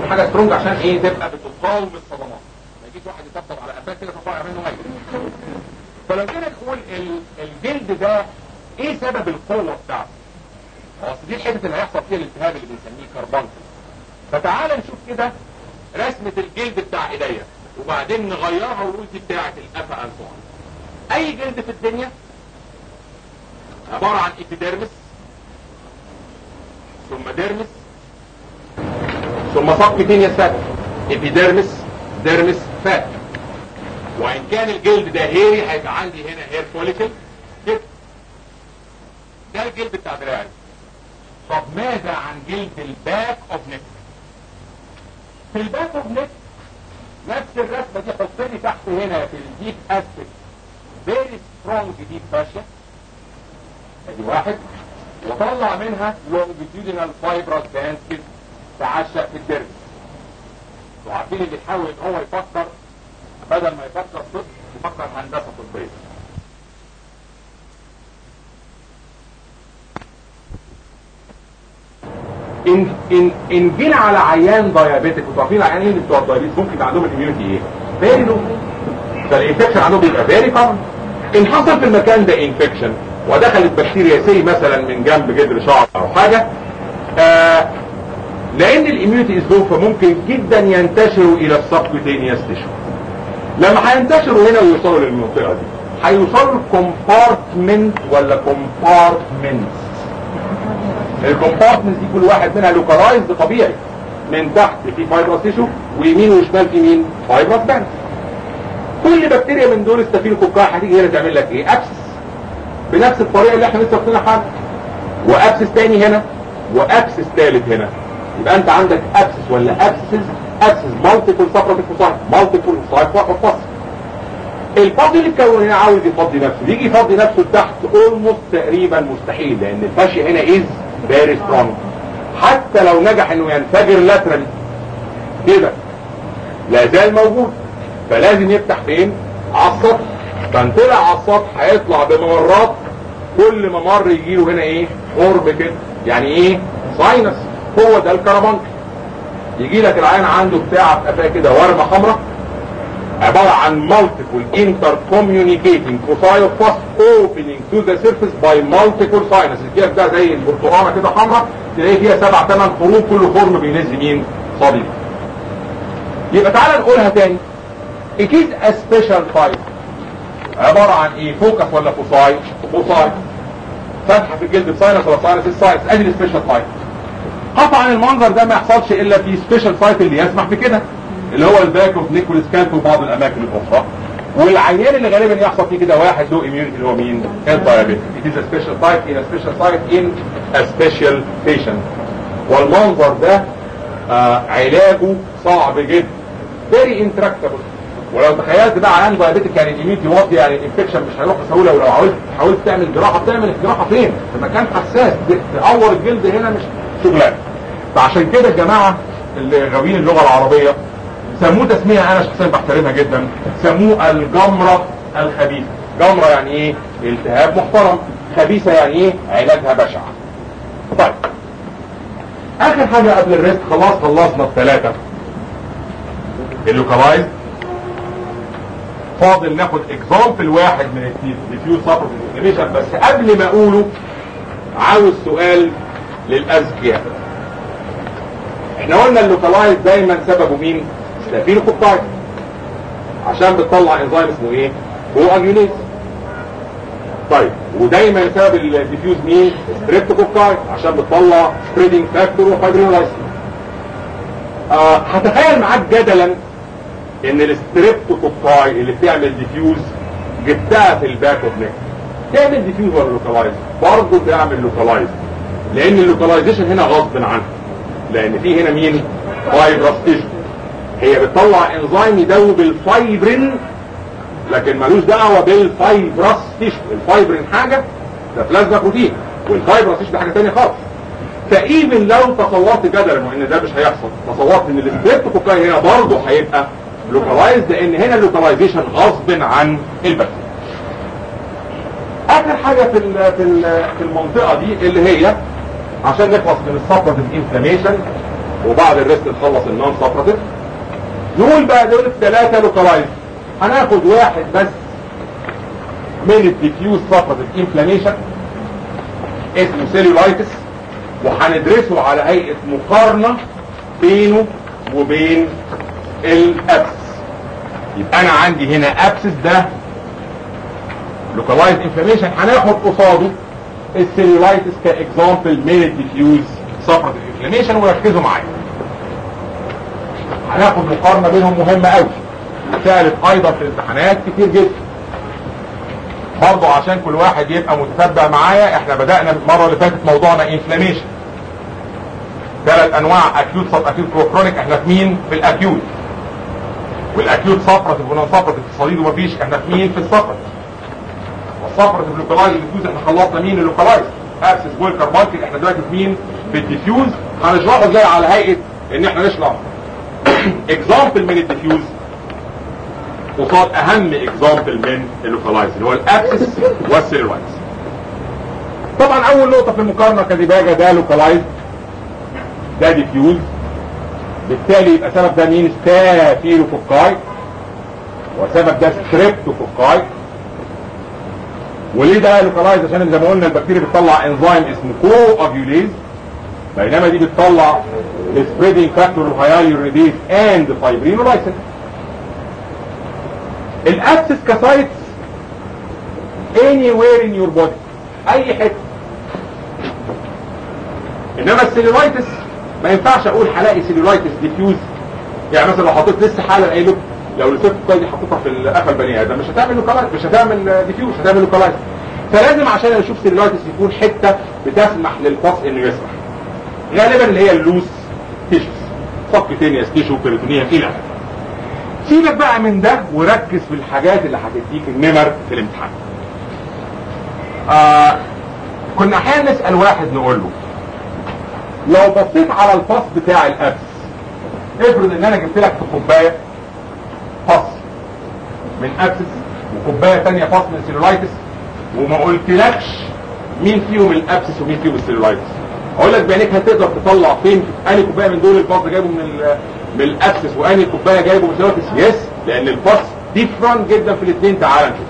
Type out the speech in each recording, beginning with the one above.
حاجه سترونج عشان ايه تبقى بتقاوم الصدمات ما يجيش واحد يطبطب على قفاك كده فطلع منه ميت فلو كده نقول ال- الجلد ده ايه سبب القوه بتاعته اصل دي الحته اللي هيحصل فيها الالتهاب اللي بنسميه كربونكل فتعال نشوف كده رسمه الجلد بتاع ايديا وبعدين نغيرها ونقول دي بتاعه القفا انفوان اي جلد في الدنيا عباره عن ابيديرمس ثم ديرمس ثم سبكتينيوس فات ابيديرمس ديرمس فات وان كان الجلد ده هيري هيبقى عندي هنا هير فوليكل كده ده الجلد بتاع دراعي طب ماذا عن جلد الباك اوف نيك في الباك اوف نيك نفس الرسمه دي حط لي تحت هنا في الديب اسبكت فيري سترونج ديب فاشيا ادي واحد وطلع منها لونجيتيودينال فايبرس باند كده تعشق في الدرس وعارفين اللي يحاول ان هو يفكر بدل ما يفكر طب يفكر هندسه طبيه ان ان ان جينا على عيان دايابيتك انتوا عارفين العيانين اللي بتوع الدايابيتس ممكن يبقى عندهم الاميونيتي ايه؟ فيري لو فالانفكشن عندهم بيبقى فيري كومن ان حصل في المكان ده انفكشن ودخلت بكتيريا سي مثلا من جنب جدر شعر او حاجه آه لان الاميونيتي از لو فممكن جدا ينتشروا الى السبكوتينيوس تيشو لما هينتشروا هنا ويوصلوا للمنطقه دي هيوصلوا كومبارتمنت ولا كومبارتمنتس الكومبارتمنتس دي كل واحد منها لوكالايزد طبيعي من تحت في فايبرس تيشو ويمين وشمال في مين فايبرس باند كل بكتيريا من دول ستافيلوكوكاي هتيجي هنا تعمل لك ايه ابسس بنفس الطريقه اللي احنا لسه واخدينها حاجه وابسس تاني هنا وابسس ثالث هنا يبقى انت عندك ابسس ولا ابسس ابسس مالتيبل سفرة فوسايت مالتيبل سايت فصل الفضي اللي اتكون هنا عاوز يفضي نفسه يجي يفضي نفسه تحت اولموست تقريبا مستحيل لان الفاشي هنا از فيري سترونج حتى لو نجح انه ينفجر لاترالي كده لا زال موجود فلازم يفتح فين على السطح فانطلع على السطح هيطلع بممرات كل ممر يجي له هنا ايه قرب كده يعني ايه ساينس هو ده الكربنك يجي لك العين عنده بتاع في قفاه كده ورمه حمراء عبارة عن multiple intercommunicating foci of pus opening to the surface by multiple sinuses كده ده زي البرتقانة كده حمراء تلاقي فيها سبع ثمان خروج كل خرم بينزل مين صديق يبقى تعالى نقولها تاني it is a special type عبارة عن ايه فوكس ولا فوساي فوساي فتحة في الجلد ساينس ولا ساينس الساينس ادي السبيشال تايب قطعا المنظر ده ما يحصلش الا في سبيشال سايت اللي يسمح بكده اللي هو الباك اوف نيكولاس كانت وبعض الاماكن الاخرى والعيان اللي غالبا يحصل فيه كده واحد له اميونيتي اللي هو مين؟ الدايابيتس it is a special type in a special site in a special patient والمنظر ده آه علاجه صعب جدا very intractable ولو تخيلت بقى عيان دايابيتك يعني الاميونيتي واطي يعني الانفكشن مش هيروح بسهوله ولو حاولت حاولت تعمل جراحه بتعمل الجراحه فين؟ في مكان حساس تعور الجلد هنا مش شغلانه فعشان كده الجماعه اللي غاويين اللغه العربيه سموه تسميه انا شخصيا بحترمها جدا سموه الجمره الخبيثه جمره يعني ايه التهاب محترم خبيثه يعني ايه علاجها بشع طيب اخر حاجه قبل الريست خلاص خلصنا الثلاثه اللوكالايز فاضل ناخد اكزامبل واحد من الديفيوز سابرفيشن بس قبل ما اقوله عاوز سؤال للاذكياء احنا قلنا اللوكالايز دايما سببه مين ستافيلوكوكاي عشان بتطلع انزيم اسمه ايه هو اجيونيز طيب ودايما سبب الديفيوز مين ستريبتوكوكاي عشان بتطلع سبريدنج فاكتور وفايبرينولايسين آه هتخيل معاك جدلا ان الستريبتوكوكاي اللي بتعمل ديفيوز جبتها في الباك اوف نيك تعمل ديفيوز ولا لوكالايز برضه تعمل لوكالايز لان اللوكاليزيشن هنا غصب عنها لان في هنا مين فايبرس تيشو هي بتطلع انزيم يدوب الفايبرين لكن ملوش دعوه بالفايبرس تيشو الفايبرين حاجه ده بلازما بروتين والفايبرس تيشو ده حاجه ثانيه خالص فايفن لو تصورت جدلا وان ده مش هيحصل تصورت ان الستريبتوكوكاي هنا برضه هيبقى لوكالايز لان هنا اللوكاليزيشن غصب عن البكتيريا اخر حاجه في ال في ال في المنطقه دي اللي هي عشان نخلص من السبرتيف انفلاميشن وبعد الريست نخلص النون سابراتيف نقول بقى دول الثلاثة لوكالايز هناخد واحد بس من الديفيوز سابراتيف انفلاميشن اسمه سيلولايتس وهندرسه على هيئة مقارنة بينه وبين الابسس يبقى انا عندي هنا ابسس ده لوكالايز انفلاميشن هناخد قصاده السيلولايتس كاكزامبل من الديفيوز سابراتيف انفلاميشن وركزوا معايا هناخد مقارنة بينهم مهمة قوي سألت ايضا في الامتحانات كتير جدا برضو عشان كل واحد يبقى متتبع معايا احنا بدأنا المرة اللي فاتت موضوعنا انفلاميشن ثلاث انواع اكيوت سب اكيوت كرونيك احنا في مين في الاكيوت والاكيوت سابراتيف ونون سابراتيف الصليد ومفيش احنا في مين في السابراتيف والسابراتيف لوكالايز الديفيوز احنا خلصنا مين اللوكالايز ابسس بول كاربانكل احنا دلوقتي في مين في الديفيوز هنشرحه ازاي على هيئه ان احنا نشرح اكزامبل من الديفيوز قصاد اهم اكزامبل من اللوكالايز اللي هو الابسس والسيلولايز طبعا اول نقطه في المقارنه كديباجه ده لوكالايز ده ديفيوز بالتالي يبقى سبب ده مين ستافيلوكوكاي وسبب ده ستريبتوكوكاي وليه ده لوكالايز عشان زي ما قلنا البكتيريا بتطلع انزيم اسمه كو اجيوليز بينما دي بتطلع السبريدنج فاكتور الهياليوريديز اند فايبرينولايسين الابسس كسايتس anywhere in your body اي حته انما السيلولايتس ما ينفعش اقول هلاقي سيلولايتس ديفيوز يعني مثلا لو حطيت لسه حاله قايله لو السيرفكت دي حطيتها في قفا البني ادم مش هتعمل لوكالايز مش هتعمل ديفيوز هتعمل لوكالايز فلازم عشان اشوف سيلولايتس يكون حته بتسمح للفص انه يسرح غالبا اللي هي اللوس تيشوز سبكتينيوس تيشو بيريتونيوم الى اخره سيبك بقى من ده وركز في الحاجات اللي هتديك النمر في الامتحان آه كنا احيانا نسال واحد نقول له لو بصيت على الفص بتاع الابس افرض ان انا جبت لك في كوبايه فص من ابسس وكوبايه ثانيه فص من سيلولايتس وما قلتلكش مين فيهم الابسس ومين فيهم السيلولايتس اقول لك بعينيك هتقدر تطلع فين انهي كوبايه من دول الفص جايبه من ال من الابسس وانهي كوبايه جايبه من السيلولايتس يس لان الفص ديفرنت جدا في الاثنين تعال نشوف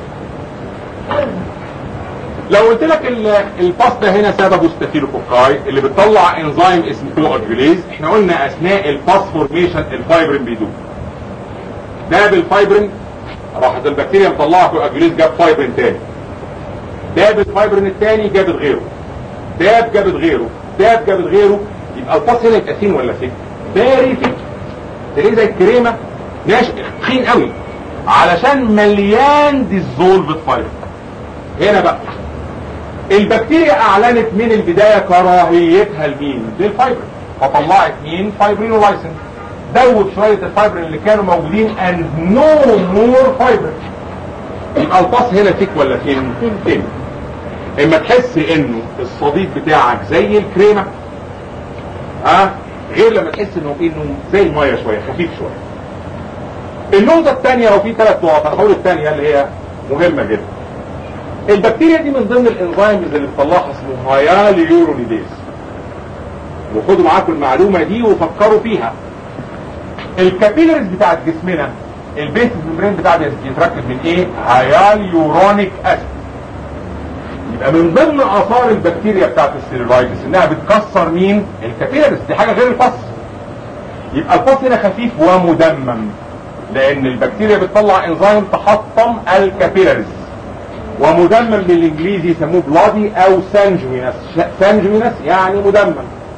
لو قلت لك الفص ده هنا سببه ستافيلوكوكاي اللي بتطلع انزيم اسمه كوادجوليز احنا قلنا اثناء الفاس فورميشن الفايبرين بيدوب ده بالفايبرين راحت البكتيريا مطلعه كوادجوليز جاب فايبرين تاني داب الفايبرين التاني جابت غيره داب جابت غيره داب جابت غيره يبقى الفاس هنا يبقى ثين ولا ثيك فيري ثيك تلاقيه زي الكريمه ناشف تخين قوي علشان مليان ديزولفد فايبر هنا بقى البكتيريا اعلنت من البداية كراهيتها لمين للفايبر فطلعت مين فايبرينولايسين دوب شوية الفايبر اللي كانوا موجودين and no more fiber يبقى الباص هنا فيك ولا فين فين اما تحس انه الصديق بتاعك زي الكريمة ها أه؟ غير لما تحس انه انه زي المية شوية خفيف شوية النقطة الثانية لو في ثلاث نقط هقول الثانية اللي هي مهمة جدا البكتيريا دي من ضمن الانزيمز اللي بتطلعها اسمه هياليورونيديز وخدوا معاكم المعلومة دي وفكروا فيها الكابيلرز بتاعت جسمنا البيس الممبرين بتاعها بيتركب من ايه هياليورونيك اسيد يبقى من ضمن اثار البكتيريا بتاعت السيلولايتس انها بتكسر مين الكابيلرز دي حاجة غير الفص يبقى الفص هنا خفيف ومدمم لان البكتيريا بتطلع انزيم تحطم الكابيلرز ومدمم بالانجليزي يسموه بلادي او سانجوينس سانجوينس يعني مدمم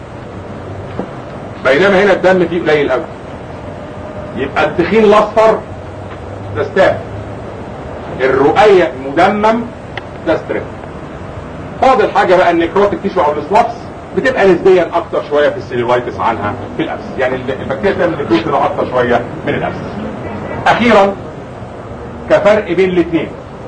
بينما هنا الدم فيه قليل قوي يبقى التخين الاصفر ده ستاف الرؤية مدمم ده ستريب فاضل حاجة بقى النيكروتيك تيشو او السلابس بتبقى نسبيا اكتر شوية في السيلولايتس عنها في الابس يعني البكتيريا بتعمل نيكروتيك اكتر شوية من الابس اخيرا كفرق بين الاثنين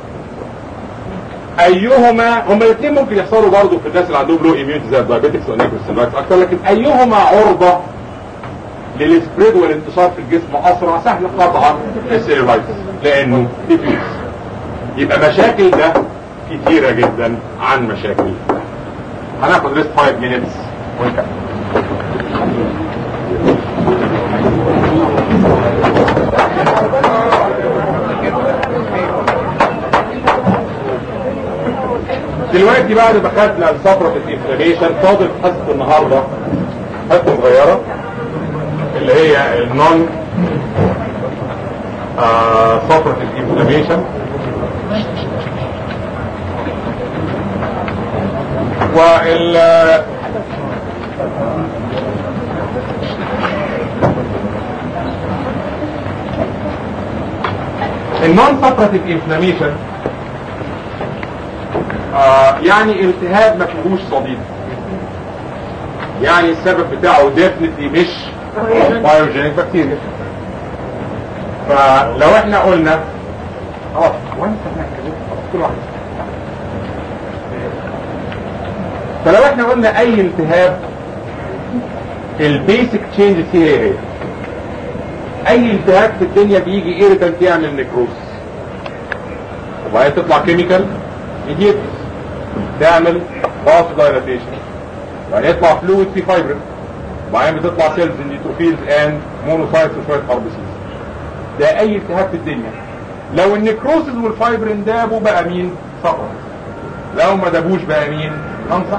ايهما هما الاثنين ممكن يحصلوا برضه في الناس اللي عندهم لو ايميونتي زي الدايابيتكس والنيكروسيلايتس اكتر لكن ايهما عرضة للسبريد والانتشار في الجسم اسرع سهل قطعا السيلولايتس لانه ديفيوز يبقى مشاكل ده كتيرة جدا عن مشاكل هناخد ريست 5 minutes ونكمل دلوقتي بعد ما خدنا الصفرة الانفلاميشن فاضل في حصة النهاردة حصة صغيرة اللي هي النون آه صفرة الانفلاميشن وال النون سبراتيف انفلاميشن آه يعني التهاب ما فيهوش صديد يعني السبب بتاعه ديفنتلي مش بايوجينيك بكتيريا فلو احنا قلنا اه وانت كل واحد فلو احنا قلنا اي التهاب البيسك تشينج فيه ايه اي التهاب في الدنيا بيجي ايريتنت يعمل نكروس وبعدين تطلع كيميكال ميديتس تعمل باس دايلاتيشن وبعدين يطلع فلويد في فايبرين وبعدين بتطلع سيلز نيتروفيلز اند مونوسايتس وشويه اربسيس ده اي التهاب في الدنيا لو النكروسز والفايبرين دابوا بقى مين صفر لو ما دابوش بقى مين انصح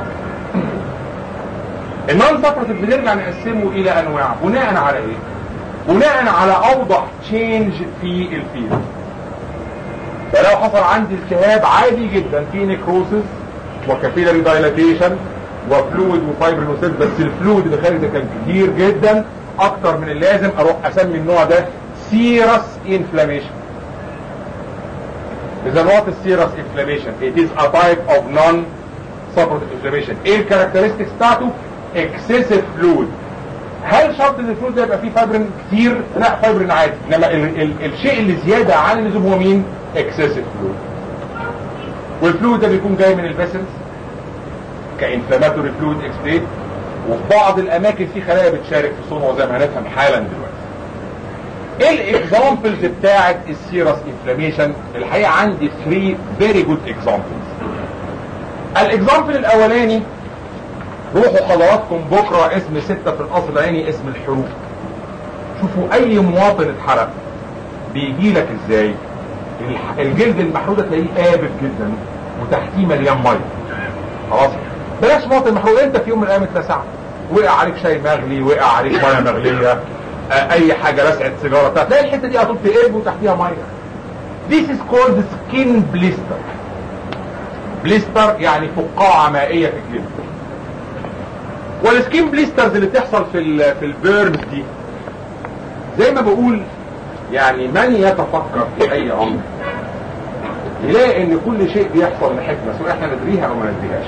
النون سبرتيف بنرجع نقسمه الى انواع بناء على ايه بناء على اوضح تشينج في الفيلد فلو حصل عندي التهاب عادي جدا في نيكروسس وكابيلاري دايلاتيشن وفلويد وفايبرين وسيل بس الفلويد اللي خارج ده كان كتير جدا اكتر من اللازم اروح اسمي النوع ده سيرس انفلاميشن اذا وات السيرس انفلاميشن it is a type of non supportive inflammation ايه الكاركترستكس بتاعته excessive fluid هل شرط ان الفلويد ده يبقى فيه فايبرين كتير لا فايبرين عادي انما ال ال الشيء اللي زياده عن اللزوم هو مين excessive fluid والفلويد ده بيكون جاي من الفيسلز كانفلاماتوري فلويد اكسبريت وفي بعض الاماكن في خلايا بتشارك في صنعه زي ما هنفهم حالا دلوقتي ايه الاكزامبلز بتاعت السيرس انفلاميشن الحقيقه عندي 3 فيري جود اكزامبلز الاكزامبل الاولاني روحوا حضراتكم بكره اسم ستة في الاصل العيني اسم الحروق شوفوا اي مواطن اتحرق بيجي لك ازاي الجلد المحروق ده تلاقيه قابل جدا وتحتيه مليان ميه خلاص بلاش مواطن محروق انت في يوم من الايام اتلسعت وقع عليك شاي مغلي وقع عليك ميه مغليه اي حاجة لسعة سيجارة بتاعت تلاقي الحتة دي هتطفي قلب وتحتيها مية This is called skin blister بليستر يعني فقاعة مائية في الجلد والسكين بليسترز اللي بتحصل في ال في البيرنز دي زي ما بقول يعني من يتفكر في اي امر يلاقي ان كل شيء بيحصل لحكمة سواء احنا ندريها او ما ندريهاش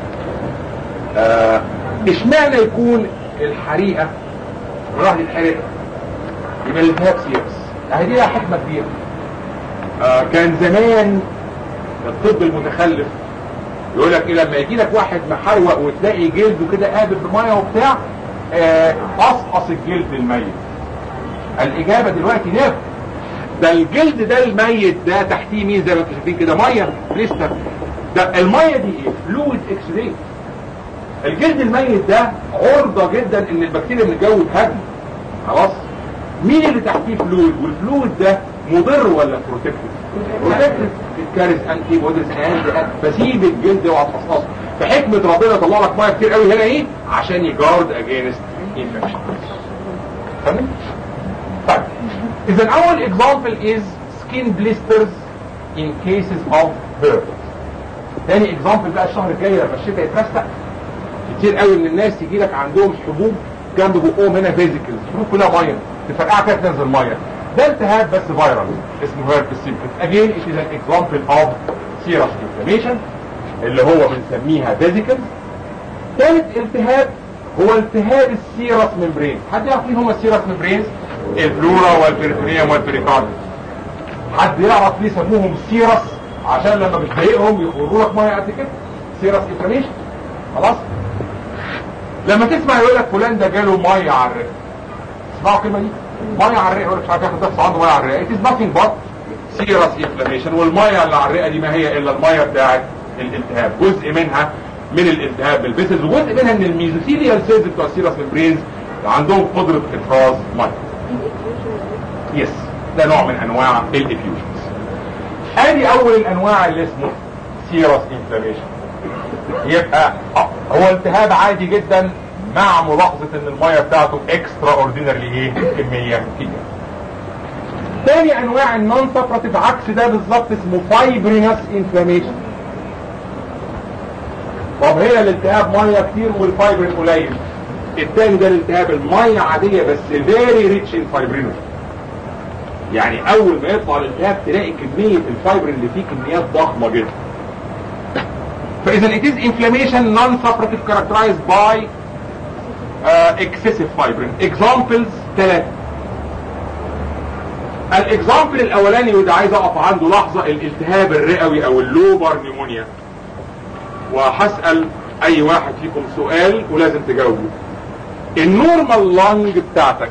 اشمعنى يكون الحريقة الواحد يتحرق يبقى الالتهاب سيرس اهي دي لها حكمة كبيرة آه كان زمان الطب المتخلف يقول لك ايه لما يجي لك واحد محروق وتلاقي جلده كده قابل بميه وبتاع آه قصقص الجلد الميت الاجابه دلوقتي نفس ده الجلد ده الميت ده تحتيه مين زي ما انتم شايفين كده ميه بليستر ده الميه دي ايه فلويد اكس راي الجلد الميت ده عرضه جدا ان البكتيريا من الجو تهاجم خلاص مين اللي تحتيه فلويد والفلويد ده مضر ولا بروتكتيف بروتكتيف الكارث انتي بوديز اند بسيب الجلد وهتفصصه فحكمه ربنا طلع لك ميه كتير قوي هنا ايه عشان يجارد اجينست انفكشن فاهم طيب اذا اول اكزامبل از سكين بليسترز ان كيسز اوف بيرث تاني اكزامبل بقى الشهر الجاي لما الشتاء يترسق كتير قوي من الناس يجي لك عندهم حبوب جنب بقهم هنا فيزيكلز حبوب كلها ميه تفرقعها كده تنزل ميه ده التهاب بس فيرال اسمه هيربس سيمبتوم اجين it is an example of serous inflammation اللي هو بنسميها فيزيكلز ثالث التهاب هو التهاب السيرس ممبرين حد يعرف مين هم السيرس ممبرينز الفلورا والبريتونيوم والبريكارديوم حد يعرف ليه سموهم سيرس عشان لما بتضايقهم يخرجوا لك ميه قد كده سيرس انفلاميشن خلاص لما تسمع يقول لك فلان ده جاله ميه على الرئه اسمعوا الكلمه دي ميه على الرئه يقول لك مش عارف ياخد ضغط عنده ميه على الرئه it is nothing but serious inflammation والميه اللي على الرئه دي ما هي الا الميه بتاعت الالتهاب جزء منها من الالتهاب بالبسز وجزء منها من الميزوثيليال سيلز بتوع السيرس ممبرينز عندهم قدره افراز ميه يس ده نوع من انواع الافيوجنز ادي اول الانواع اللي اسمه سيرس انفلاميشن يبقى آه، هو التهاب عادي جدا مع ملاحظة ان المية بتاعته اكسترا اوردينرلي ايه كمية كبيرة تاني انواع النون سبراتيف عكس ده بالظبط اسمه فايبرينس انفلاميشن طب هنا الالتهاب ميه كتير والفايبرين قليل التاني ده الالتهاب الميه عاديه بس فيري ريتش ان فايبرينوس يعني اول ما يطلع الالتهاب تلاقي كميه الفايبرين اللي فيه كميات ضخمه جدا فاذا it is inflammation non-suppurative characterized by uh, excessive fibrin examples ثلاثة الاكزامبل الاولاني وده عايز اقف عنده لحظة الالتهاب الرئوي او اللوبر نيمونيا وهسأل اي واحد فيكم سؤال ولازم تجاوبه النورمال لانج بتاعتك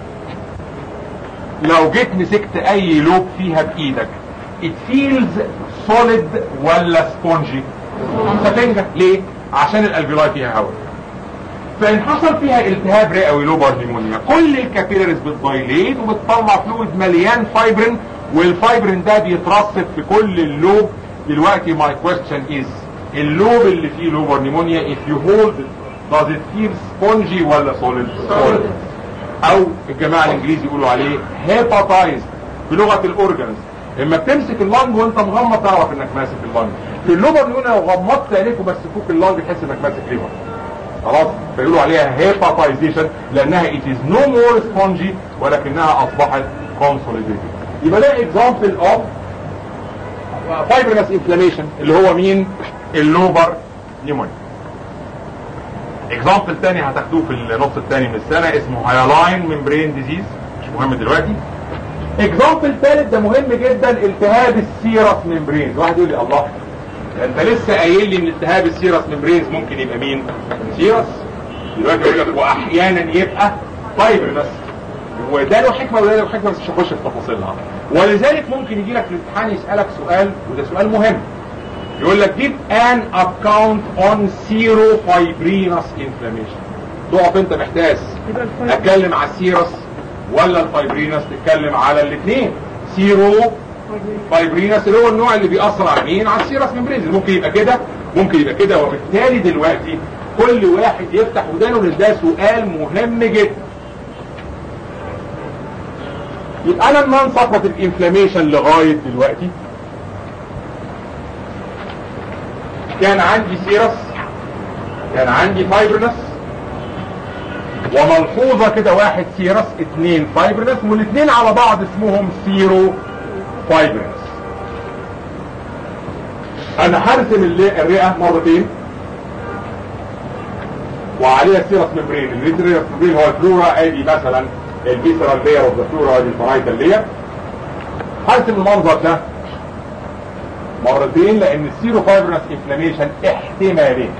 لو جيت مسكت اي لوب فيها بايدك it feels solid ولا سبونجي سفنجة ليه عشان الالفيولاي فيها هواء فان حصل فيها التهاب رئوي لوبر نيمونيا كل الكابيلاريز بتدايليت وبتطلع فلويد مليان فايبرين والفايبرين ده بيترصد في كل اللوب دلوقتي my question is اللوب اللي فيه لوبر نيمونيا if you hold it does it feel spongy ولا solid solid او الجماعة الانجليزي يقولوا عليه hepatized بلغة الاورجنز لما بتمسك اللنج وانت مغمض تعرف انك ماسك اللنج في اللوبر نيمونيا لو غمضت عينيك ومسكوك اللنج تحس انك ماسك ليفر خلاص فيقولوا عليها هيباتايزيشن لانها it is no more spongy ولكنها اصبحت consolidated يبقى ده example of fibrinous inflammation اللي هو مين اللوبر نيمونيا اكزامبل تاني هتاخدوه في النص التاني من السنة اسمه هايلاين ممبرين ديزيز مش مهم دلوقتي اكزامبل ثالث ده مهم جدا التهاب السيرس ممبرين واحد يقول لي الله انت لسه قايل لي ان التهاب السيرس ممبرينز ممكن يبقى مين سيرس دلوقتي يقول لك واحيانا يبقى فايبرنس وده له حكمه وده له حكمه بس مش هخش في تفاصيلها ولذلك ممكن يجي لك في الامتحان يسالك سؤال وده سؤال مهم يقول لك give an account on serofibrinous inflammation تقف انت محتاس اتكلم على السيرس ولا الفايبرينس تتكلم على الاثنين سيرو فايبرينس اللي هو النوع اللي بيأثر على مين على السيرس ممبرينز ممكن يبقى كده ممكن يبقى كده وبالتالي دلوقتي كل واحد يفتح ودانه لان ده سؤال مهم جدا يبقى انا النون سبراتيف انفلاميشن لغايه دلوقتي كان عندي سيرس كان عندي فايبرنس وملحوظة كده واحد سيرس اتنين فايبرنس والاتنين على بعض اسمهم سيرو فايبرنس انا هرسم الل- الرئة مرتين وعليها سيرس ممبرين السيرس ممبرين هو الفلورا ادي مثلا الفيسرال لير اوف ذا فلورا ادي الفرايتال لير هرسم المنظر ده مرتين لان السيرو فايبرنس انفلاميشن احتمالين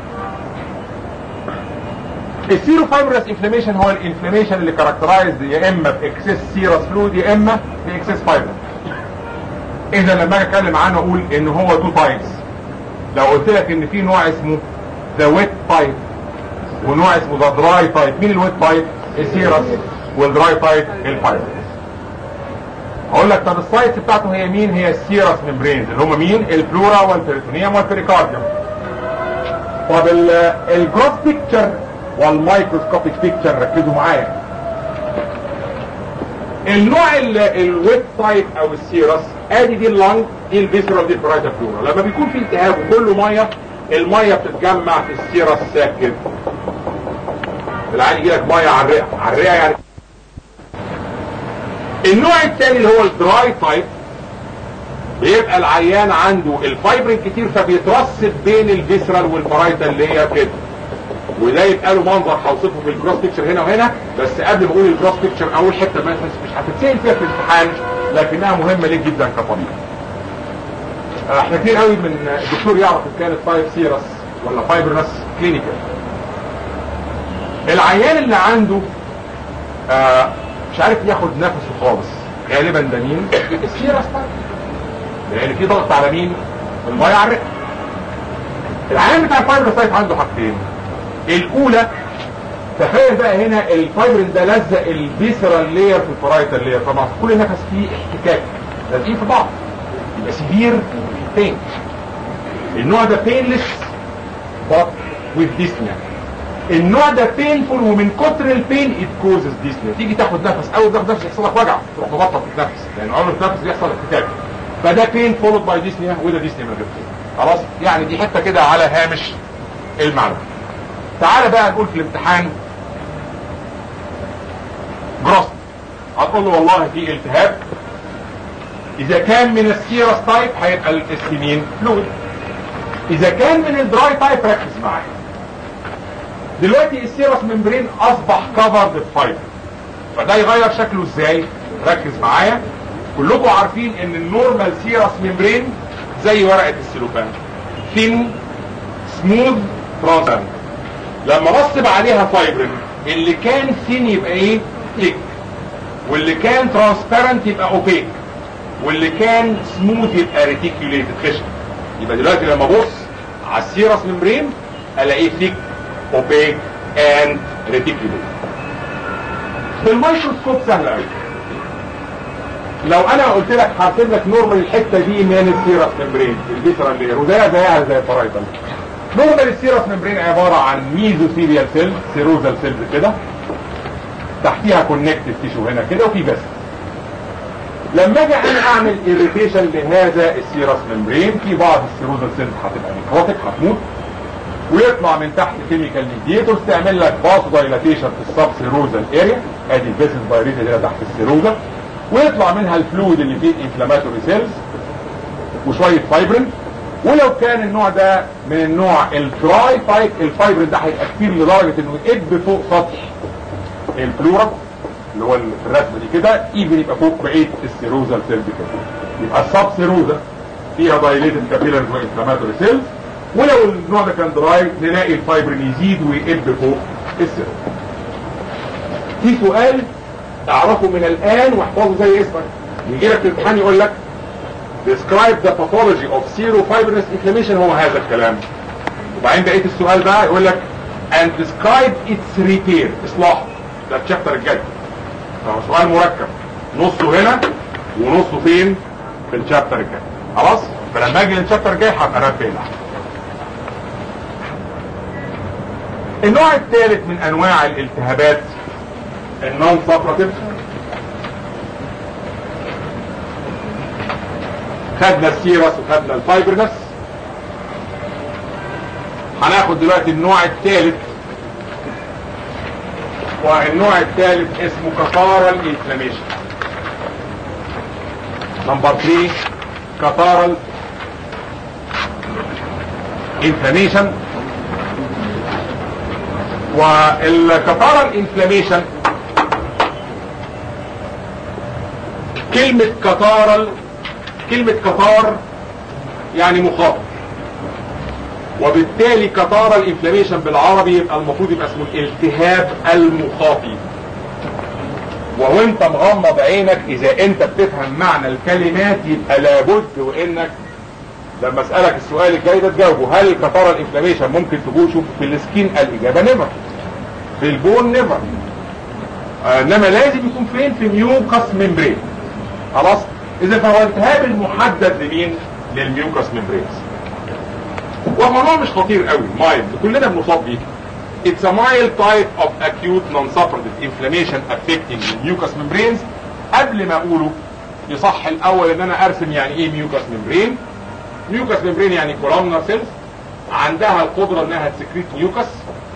السيرو فايبرس انفلاميشن هو الانفلاميشن اللي كاركترايزد يا اما باكسس سيرس فلويد يا اما باكسس فايبر اذا لما اجي اتكلم عنه اقول ان هو تو تايبس لو قلت لك ان في نوع اسمه ذا ويت تايب ونوع اسمه ذا دراي تايب مين الويت تايب السيرس والدراي تايب الفايبر اقول لك طب السايتس بتاعته هي مين هي السيرس ممبرينز اللي هم مين الفلورا والبريتونيوم والبريكارديوم طب الجروس بيكتشر والمايكروسكوبيك بيكتشر ركزوا معايا النوع الويت تايب او السيرس ادي دي اللنج دي الفيسرال دي البرايتا فلورا لما بيكون في التهاب وكله ميه الميه بتتجمع في السيرس ساك كده العين يجي لك ميه على الرئه على الرئه يعني النوع الثاني اللي هو الدراي تايب بيبقى العيان عنده الفايبرين كتير فبيترسب بين الفيسرال والبرايتا اللي هي كده وده يبقى له منظر هوصفه في الكروس بيكتشر هنا وهنا بس قبل ما اقول الكروس بيكتشر اول حته ما مش هتتسال فيها في الامتحان لكنها مهمه ليك جدا كطبيب احنا كتير قوي من الدكتور يعرف ان كانت فايب سيرس ولا فايبرنس كلينيكال العيان اللي عنده آه مش عارف ياخد نفسه خالص غالبا ده مين السيرس طيب لان في ضغط على مين الميه على الرئه العيان بتاع الفايبروسايت عنده حاجتين الاولى تخيل بقى هنا الفايبرين ده لزق الفيسرال لير في الفرايتال لير طبعا كل نفس فيه احتكاك لازقين في بعض يبقى سيفير بين النوع ده بينلس but with dyspnea النوع ده بينفول ومن كتر البين ات كوزز ديسنيا تيجي تاخد نفس اول تاخد نفس يحصل لك وجع تروح مبطل تتنفس لان عمر التنفس بيحصل احتكاك فده بين فولد باي ديسنيا وده ديسنيا من غير pain. خلاص يعني دي حته كده على هامش المعلومه تعالى بقى نقول في الامتحان جروس هتقول له والله في التهاب اذا كان من السيرس تايب هيبقى الاسم مين فلويد اذا كان من الدراي تايب ركز معايا دلوقتي السيرس ممبرين اصبح كفرد بفايبر فده يغير شكله ازاي ركز معايا كلكم عارفين ان النورمال سيرس ممبرين زي ورقه السيلوفان ثين سموث ترانسبيرنت لما رسب عليها فايبرين اللي كان ثين يبقى ايه ثيك واللي كان ترانسبيرنت يبقى اوبيك واللي كان سموث يبقى ريتيكيوليتد خشن يبقى دلوقتي لما ابص على السيرس ممبرين الاقيه ثيك اوبيك اند ريتيكيوليتد في الميكروسكوب سهل قوي لو انا قلت لك هرسم لك نورمال الحته دي من السيرس ممبرين الفيسرال لير وزيها زيها زي الفرايتال نورمال السيرس ممبرين عباره عن ميزوثيريال سيل سيروزال سيلز كده تحتيها كونكتيف تيشو هنا كده وفي بس لما اجي انا اعمل اريتيشن لهذا السيرس ممبرين في بعض السيروزال سيلز هتبقى نيكروتيك هتموت ويطلع من تحت كيميكال ميديتورز تعمل لك باسو دايلاتيشن في السب سيروزال اريا ادي الفيسز بايريتد هنا تحت السيروزال ويطلع منها الفلويد اللي فيه انفلاماتوري سيلز وشويه فايبرين ولو كان النوع ده من النوع الدراي تايب الفايبرين ده هيبقى كتير لدرجه انه يقب فوق سطح البلورا اللي هو في الرسمه دي كده ايفن يبقى فوق بقيه السيروزال سيلز كده يبقى السب سيروزا فيها دايليتد كابيلارز وانفلاماتوري سيلز ولو النوع ده كان دراي نلاقي الفايبرين يزيد ويقب فوق السيروزا في سؤال اعرفه من الان واحفظه زي اسمك يجي لك في الامتحان يقول لك describe the pathology of serofibrous inflammation هو هذا الكلام وبعدين بقيه السؤال بقى يقول لك and describe its repair اصلاح ده الشابتر الجاي فهو سؤال مركب نصه هنا ونصه فين في الشابتر الجاي خلاص فلما اجي للشابتر الجاي هبقى رافع النوع الثالث من انواع الالتهابات النون سابراتيف خدنا السيرس وخدنا الفايبرنس هناخد دلوقتي النوع الثالث والنوع الثالث اسمه كفارال انفلاميشن نمبر 3 كفارال انفلاميشن والكفارال انفلاميشن كلمة كتارل كلمة كتار يعني مخاطر وبالتالي كتار الانفلاميشن بالعربي يبقى المفروض يبقى اسمه الالتهاب المخاطي وانت مغمض عينك اذا انت بتفهم معنى الكلمات يبقى لابد وانك لما اسالك السؤال الجاي ده تجاوبه هل كتار الانفلاميشن ممكن تشوف في السكين الاجابه نيفر في البون نيفر آه انما لازم يكون فين في ميوكس ممبرين خلاص اذا فهو التهاب المحدد لمين للميوكس ممبرينز وهو نوع مش خطير قوي مايلد كلنا بنصاب بيه It's a mild type of acute non-supportive inflammation affecting the mucous membranes قبل ما اقوله يصح الاول ان انا ارسم يعني ايه ميوكس ممبرين ميوكس ممبرين يعني كولومنر سيلز عندها القدرة انها تسكريت ميوكس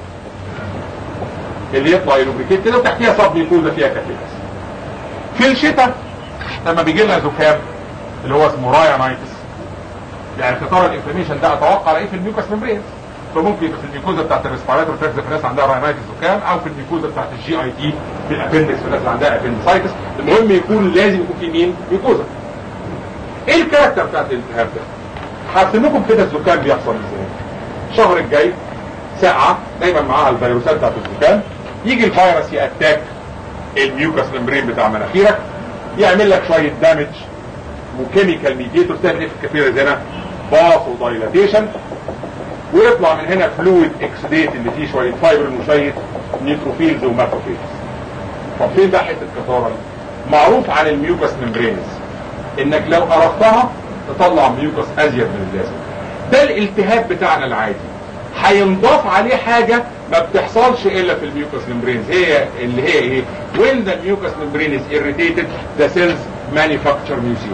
اللي يطلع يلوبريكيت كده وتحتيها صب ميكوزا فيها كافيتس في الشتاء لما بيجي لنا زكام اللي هو اسمه رايانايتس يعني قطار الانفلاميشن ده اتوقع الاقيه في الميوكس ممبرين فممكن يبقى في الميكوزا بتاعت الريسبيراتور تراكس في ناس عندها راينايتس زكام او في الميكوزا بتاعت الجي اي تي في الابندكس في ناس عندها ابندسايتس المهم يكون لازم يكون في مين ميكوزا ايه الكاركتر بتاعت الالتهاب ده هرسم لكم كده الزكام بيحصل ازاي الشهر الجاي ساعة دايما معاها الفيروسات بتاعت الزكام يجي الفيروس يأتاك الميوكس ممبرين بتاع مناخيرك يعمل لك شوية دامج وكيميكال ميديتور تعمل ايه في الكافيرز هنا باسو دايلاتيشن ويطلع من هنا فلويد اكسديت اللي فيه شويه فايبر وشويه نيتروفيلز وماكروفيلز طب فين بقى حته الكثاره معروف عن الميوكس ممبرينز انك لو قرفتها تطلع ميوكس ازيد من اللازم ده الالتهاب بتاعنا العادي هينضاف عليه حاجة ما بتحصلش الا في الميوكس ممبرينز هي اللي هي ايه when the mucous membrane is irritated the cells manufacture mucin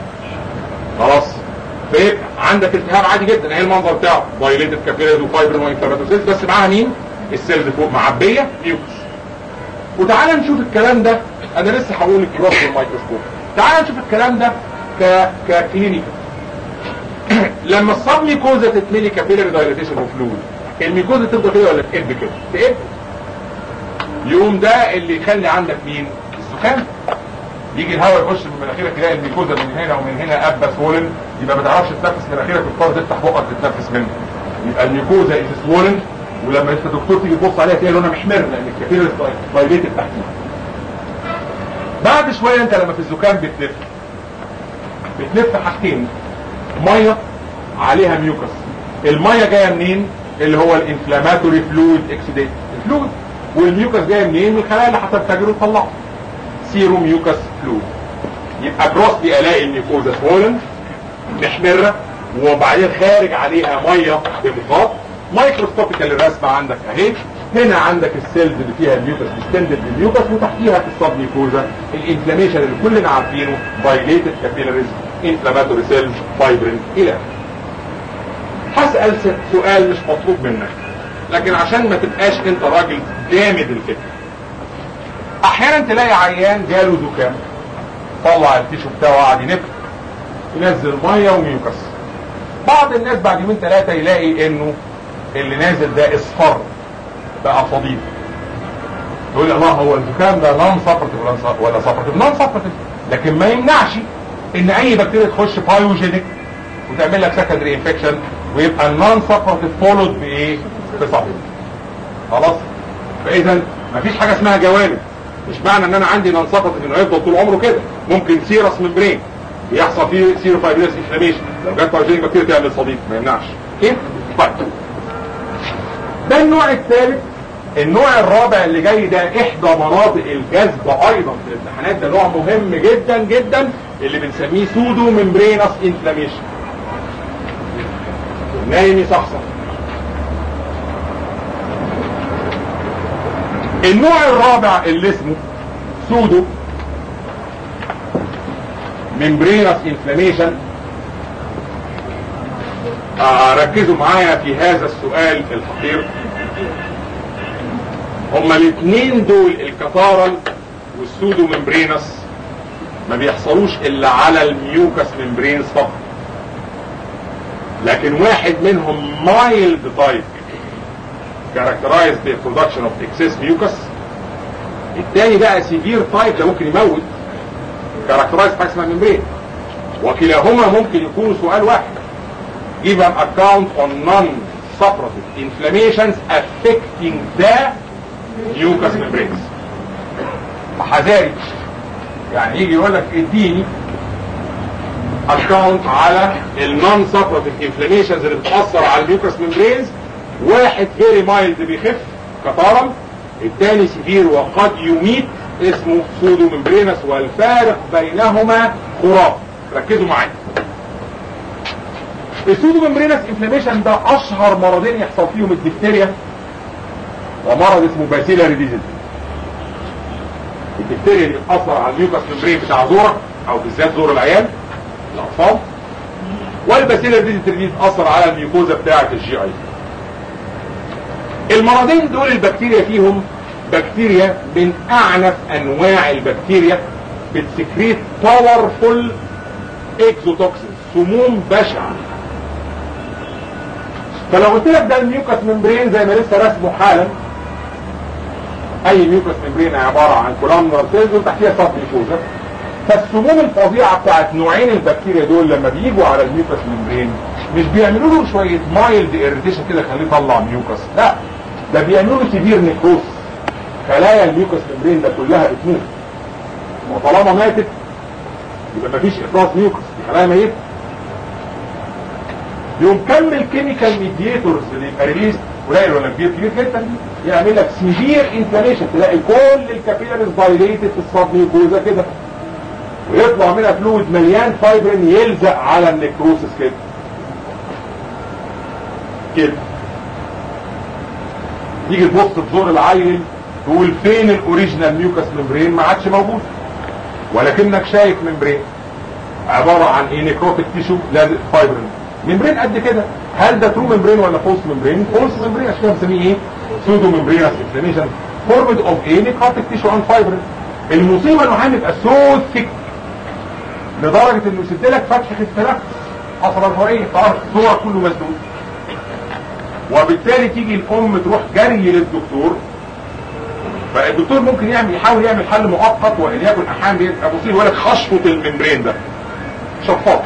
خلاص فيبقى عندك التهاب عادي جدا اهي المنظر بتاعه دايليتد كابيلاريز وفايبرين وانفلاماتوري بس معاها مين السيلز فوق معبيه ميوكس وتعالى نشوف الكلام ده انا لسه هقول الكراس بالميكروسكوب تعالى نشوف الكلام ده ك ككلينيكال لما الصاب ميكوزا تتملي كابيلاري دايليتيشن وفلويد الميكوزا تفضل كده ولا تقب كده تقب يوم ده اللي يخلي عندك مين السخان يجي الهواء يخش من مناخيرك تلاقي الميكوزا من هنا ومن هنا قبه سوولن يبقى ما تعرفش تتنفس مناخيرك وتضطر تفتح بقك تتنفس منه يبقى الميكوزا از سوولن ولما انت دكتور تيجي تبص عليها تلاقي لونها محمر لان الكابيلاري دايليتد تحتيها بعد شويه انت لما في الزكام بتلف بتلف حاجتين ميه عليها ميوكس الميه جايه منين اللي هو الانفلاماتوري فلويد اكسيديت الفلويد والميوكس جايه منين من الخلايا اللي هتنفجر وتطلعه سيرو ميوكس فلويد يبقى جروسلي الاقي الميوكوزا سوولن محمره وبعدين خارج عليها ميه بمخاط مايكروسكوبيكال الرسمه عندك اهي هنا عندك السيلز اللي فيها الميوكس ديستندد بالميوكس وتحتيها في الصب ميكوزا الانفلاميشن اللي كلنا عارفينه دايليتد كابيلاريز انفلاماتوري سيلز فايبرين الى هسأل سؤال مش مطلوب منك لكن عشان ما تبقاش انت راجل جامد الفكر احيانا تلاقي عيان جاله زكام طلع التيشو بتاعه قاعد ينف ينزل ميه وميوكس بعض الناس بعد يومين ثلاثه يلاقي انه اللي نازل ده اصفر بقى صديد يقول الله هو الزكام ده نون سبرتيف ولا سبرتيف نون سبرتيف لكن ما يمنعش ان اي بكتيريا تخش بايوجينيك وتعمل لك سكندري انفكشن ويبقى النون سبرتيف فولود بايه؟ بصديد خلاص فاذا مفيش حاجه اسمها جوانب مش معنى ان انا عندي نون سبرتيف انه يفضل طول عمره كده ممكن سيرس ممبرين يحصل فيه سيرو فايبريس انفلاميشن لو جت بايوجينيك بكتيريا تعمل صديد ما يمنعش اوكي طيب ده النوع الثالث النوع الرابع اللي جاي ده احدى مناطق الجذب ايضا في الامتحانات ده نوع مهم جدا جدا اللي بنسميه سودو ممبرينس انفلاميشن نايم يصحصح النوع الرابع اللي اسمه سودو ممبرينس انفلاميشن آه ركزوا معايا في هذا السؤال الخطير هما الاثنين دول الكفارل والسودو ممبرينس ما بيحصلوش الا على الميوكس ممبرينس فقط لكن واحد منهم مايلد تايب characterized by production of excess mucus الثاني بقى سيفير تايب ده ممكن يموت characterized حاجه اسمها ممبرين وكلاهما ممكن يكونوا سؤال واحد give an account on non-suppressive inflammations affecting the mucous membranes حذاري يعني يجي يقول لك اديني account على النون suppressive inflammations اللي بتأثر على الميوكس membranes واحد فيري مايلد بيخف كطارم الثاني سيفير وقد يميت اسمه سودو ممبرينس والفارق بينهما خرافي ركزوا معايا السودو ممبرينس انفلاميشن ده اشهر مرضين يحصل فيهم الدفتيريا ومرض اسمه باسيلاري ديزيز الدفتيريا اللي بتاثر على الميوكس ممبرين بتاع زورك او بالذات زور العيال الاطفال والباسيلاري ديزيز اللي بتاثر على الميوكوزا بتاعه الجي اي المرضين دول البكتيريا فيهم بكتيريا من اعنف انواع البكتيريا بتسكريت باورفول اكزوتوكسين سموم بشعه فلو قلت لك ده الميوكس ممبرين زي ما لسه رسمه حالا اي ميوكس ممبرين عباره عن كولامنر سيلز وتحتيها سب ميكوزا فالسموم الفظيعه بتاعت نوعين البكتيريا دول لما بيجوا على الميوكس ممبرين مش بيعملوا له شويه مايلد اريتيشن كده يخليه يطلع ميوكس لا ده بيعملوا له سيفير نيكروس خلايا الميوكس ممبرين ده كلها بتموت وطالما ماتت يبقى مفيش افراز ميوكس دي خلايا ميته يوم كمل كيميكال ميديتورز اللي يبقى ريليز قليل ولا كبير كبير جدا يعمل لك سيفير انفلاميشن تلاقي كل الكابيلاريز دايليتد في الصاب ميوكوزا كده ويطلع منها فلويد مليان فايبرين يلزق على النكروسس كده كده تيجي تبص تزور العيل تقول فين الاوريجينال ميوكس ممبرين ما عادش موجود ولكنك شايف ممبرين عبارة عن ايه نيكروتيك تيشو لازق فايبرين ممبرين قد كده هل ده ترو ممبرين ولا فولس ممبرين فولس ممبرين عشان كده بنسميه ايه سودو ممبرينس انفلاميشن فورمد اوف ايه نيكروتيك تيشو ان فايبرين المصيبه انه هيبقى سو ثيك لدرجه انه يسد لك فتحه التنفس حصل الفرعيه تعرف الصور كله مسدود وبالتالي تيجي الام تروح جري للدكتور فالدكتور ممكن يعمل يحاول يعمل حل مؤقت وليكن احيانا بيبقى بصير يقول لك خشفه الممبرين ده شفاط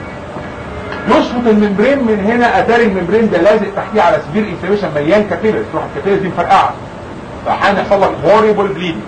يشفط الممبرين من هنا اتاري الممبرين ده لازق تحتيه على سبير انفلاميشن مليان كابيلز تروح الكابيلز دي مفرقعه فاحيانا يحصل لك هوريبل بليدنج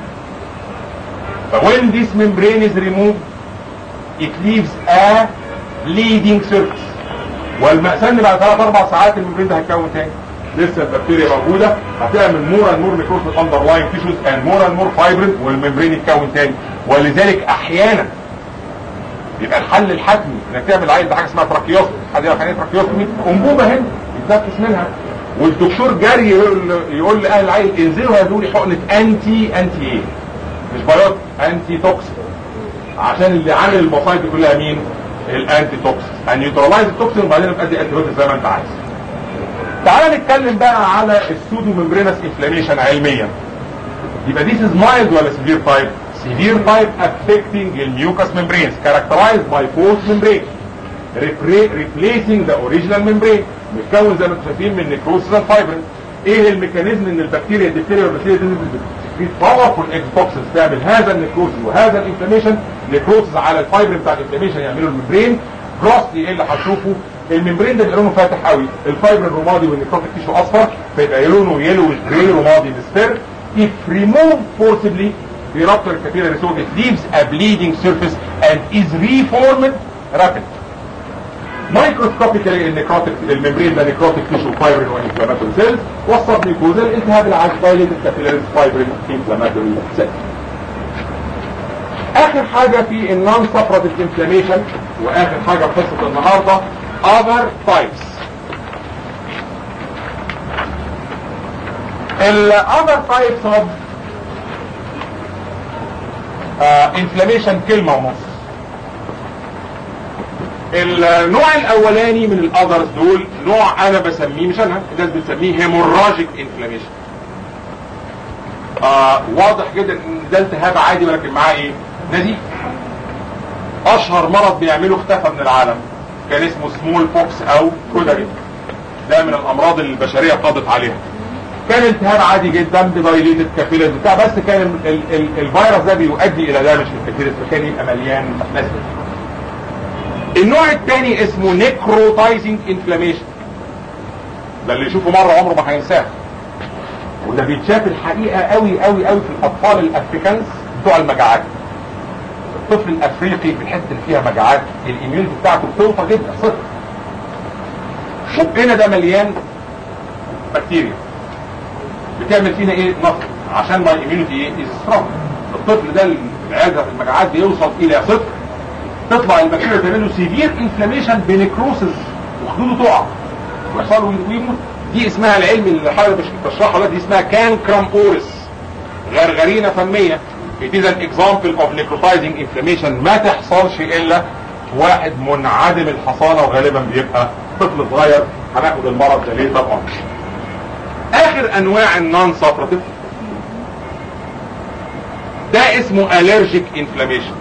فوين ذيس membrane is removed it leaves a bleeding surface والمأساة ان بعد ثلاث اربع ساعات الممبرين ده هيتكون تاني لسه البكتيريا موجوده هتعمل مور اند مور نيكروس الاندرلاين تيشوز اند مور اند مور فايبرين والممبرين يتكون تاني ولذلك احيانا يبقى الحل الحتمي انك تعمل عيل بحاجه اسمها تراكيوستمي حد يعرف يعني ايه تراكيوستمي انبوبه هنا يتنفس منها والدكتور جري يقول يقول لاهل العيل انزلوا هاتوا لي حقنه انتي انتي ايه مش بايوت انتي توكسين عشان اللي عامل المصايب دي كلها مين الانتي توكسين هنيوترلايز التوكسين وبعدين نبقى ادي انتي زي ما انت عايز تعال نتكلم بقى على السودو ممبرينس انفلاميشن علميا يبقى this is mild ولا severe type severe type affecting the mucous membranes characterized by false membrane repre- replacing the original membrane متكون زي ما انتم شايفين من necrosis and fibrin ايه الميكانيزم ان البكتيريا الدكتيريا والبكتيريا دي في باورفول اكسبوكسز تعمل هذا النكروسز وهذا الانفلاميشن نكروسز على الفايبر بتاع الانفلاميشن يعملوا الممبرين جروسلي ايه اللي هتشوفه الممبرين ده بيبقى لونه فاتح قوي الفايبر الرمادي والنكروتيك تيشو اصفر فيبقى لونه يلو جراي رمادي مصفر if removed forcibly the rupture capillary so it leaves a bleeding surface and is reformed rapidly مايكروسكوبيكالي النكروتيك الممبرين ده نكروتيك تيشو فايبرين وانفلاماتوري سيلز وصف ميكوزا الالتهاب العجبالي الكابيلاريز فايبرين انفلاماتوري سيلز اخر حاجة في النون سفرتيف انفلاميشن واخر حاجة في قصة النهاردة other types ال other types of uh, inflammation كلمة ونص النوع الاولاني من الاذرز دول نوع انا بسميه مش انا الناس بتسميه هيموراجيك انفلاميشن آه واضح جدا ان ده التهاب عادي ولكن معاه ايه نزيف اشهر مرض بيعمله اختفى من العالم كان اسمه سمول بوكس او كودري ده من الامراض اللي البشريه قضت عليها كان التهاب عادي جدا بدايليتد كابيلز بتاع بس كان ال ال الفيروس ده بيؤدي الى دامج في الكابيلز فكان يبقى مليان نزف النوع الثاني اسمه نيكروتايزنج انفلاميشن ده اللي يشوفه مره عمره ما هينساه وده بيتشاف الحقيقه قوي قوي قوي في الاطفال الافريكانز بتوع المجاعات الطفل الافريقي في الحته اللي فيها مجاعات الاميونيتي بتاعته بتوطى جدا صفر شقنا ده مليان بكتيريا بتعمل فينا ايه نقص عشان ما الاميونيتي ايه سترونج الطفل ده العياده في المجاعات بيوصل الى صفر تطلع البكتيريا تعمل له سيفير انفلاميشن بنكروسز وخدوده تقع ويحصل له ويموت دي اسمها العلم اللي حضرتك بتشرحه دي اسمها كانكرام اورس غرغرينه فميه it is an example of necrotizing inflammation ما تحصلش الا واحد منعدم الحصانه وغالبا بيبقى طفل صغير هناخد المرض ده ليه طبعا اخر انواع النون سابراتيف ده اسمه allergic inflammation